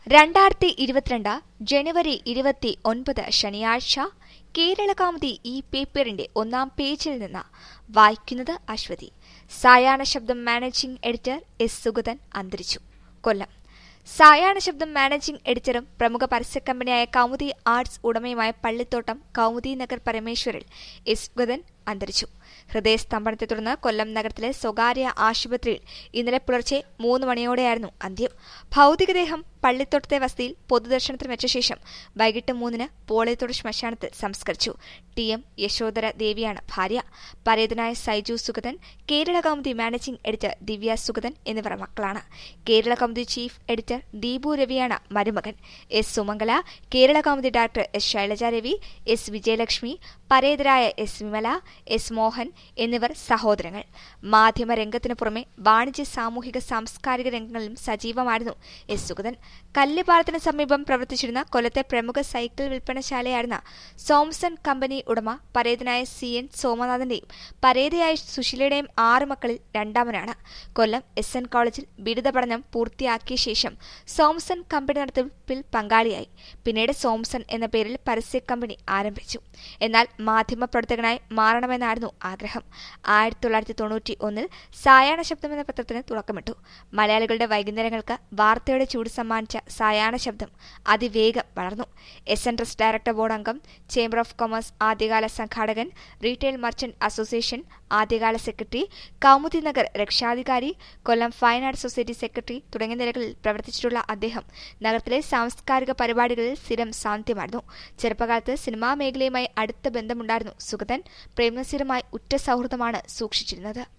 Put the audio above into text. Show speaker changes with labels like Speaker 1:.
Speaker 1: രണ്ടായിരത്തി ഇരുപത്തിരണ്ട് ജനുവരി ഇരുപത്തി ഒൻപത് ശനിയാഴ്ച കേരളകൗമുദി ഈ പേപ്പറിന്റെ ഒന്നാം പേജിൽ നിന്ന് വായിക്കുന്നത് അശ്വതി സായാഹ്ന ശബ്ദം മാനേജിംഗ് എഡിറ്റർ എസ് സുഗതൻ അന്തരിച്ചു കൊല്ലം സായാഹ്ന ശബ്ദം മാനേജിംഗ് എഡിറ്ററും പ്രമുഖ പരസ്യ കമ്പനിയായ കൗമുദി ആർട്സ് ഉടമയുമായ പള്ളിത്തോട്ടം കൗമുദി നഗർ പരമേശ്വരിൽ എസ് സുഗതൻ അന്തരിച്ചു ഹൃദയസ്തംഭനത്തെ തുടർന്ന് കൊല്ലം നഗരത്തിലെ സ്വകാര്യ ആശുപത്രിയിൽ ഇന്നലെ പുലർച്ചെ മൂന്ന് മണിയോടെയായിരുന്നു അന്ത്യം ഭൌതികദേഹം പള്ളിത്തോട്ടത്തെ വസതിയിൽ പൊതുദർശനത്തിന് വെച്ച ശേഷം വൈകിട്ട് മൂന്നിന് പോളയത്തോട് ശ്മശാനത്തിൽ സംസ്കരിച്ചു ടി എം യശോധര ദേവിയാണ് ഭാര്യ പരേതനായ സൈജു സുഗതൻ കേരള കൗമുദി മാനേജിംഗ് എഡിറ്റർ ദിവ്യ സുഗതൻ എന്നിവർ മക്കളാണ് കേരള കൗമുദി ചീഫ് എഡിറ്റർ ദീപു രവിയാണ് മരുമകൻ S Sumangala Kerala Kaumudi director S Shailaja Ravi S Vijayalakshmi പരേതരായ എസ് വിമല എസ് മോഹൻ എന്നിവർ സഹോദരങ്ങൾ മാധ്യമരംഗത്തിനു പുറമെ വാണിജ്യ സാമൂഹിക സാംസ്കാരിക രംഗങ്ങളിലും സജീവമായിരുന്നു എസ് സുഗതൻ കല്ലുപാലത്തിന് സമീപം പ്രവർത്തിച്ചിരുന്ന കൊല്ലത്തെ പ്രമുഖ സൈക്കിൾ വിൽപ്പനശാലയായിരുന്ന സോംസൺ കമ്പനി ഉടമ പരേതനായ സി എൻ സോമനാഥന്റെയും പരേതയായ സുശീലയുടെയും ആറ് മക്കളിൽ രണ്ടാമനാണ് കൊല്ലം എസ് എൻ കോളേജിൽ ബിരുദ പഠനം പൂർത്തിയാക്കിയ ശേഷം സോംസൺ കമ്പനി നടത്തിപ്പിൽ പങ്കാളിയായി പിന്നീട് സോംസൺ എന്ന പേരിൽ പരസ്യ കമ്പനി ആരംഭിച്ചു എന്നാൽ മാധ്യമപ്രവർത്തകനായി മാറണമെന്നായിരുന്നു ആഗ്രഹം ആയിരത്തി തൊള്ളായിരത്തി തൊണ്ണൂറ്റി ഒന്നിൽ സായാഹ്ന ശബ്ദം എന്ന പത്രത്തിന് തുടക്കമിട്ടു മലയാളികളുടെ വൈകുന്നേരങ്ങൾക്ക് വാർത്തയുടെ ചൂട് സമ്മാനിച്ച സായാഹ്ന ശബ്ദം അതിവേഗം വളർന്നു S N trust director board അംഗം ചേംബർ ഓഫ് കൊമേഴ്സ് ആദ്യകാല സംഘാടകൻ റീറ്റെയിൽ മർച്ചന്റ് അസോസിയേഷൻ ആദ്യകാല സെക്രട്ടറി കൗമുദി നഗർ രക്ഷാധികാരി Kollam fine arts society secretary തുടങ്ങിയ നിലകളിൽ പ്രവർത്തിച്ചിട്ടുള്ള അദ്ദേഹം നഗരത്തിലെ സാംസ്കാരിക പരിപാടികളിൽ സ്ഥിരം സാന്നിധ്യമായിരുന്നു ചെറുപ്പകാലത്ത് സിനിമാ മേഖലയുമായി അടുത്ത ബന്ധമുണ്ടായിരുന്നു സുഗതൻ പ്രേംനസീറുമായി ഉറ്റ സൗഹൃദമാണ് സൂക്ഷിച്ചിരുന്നത്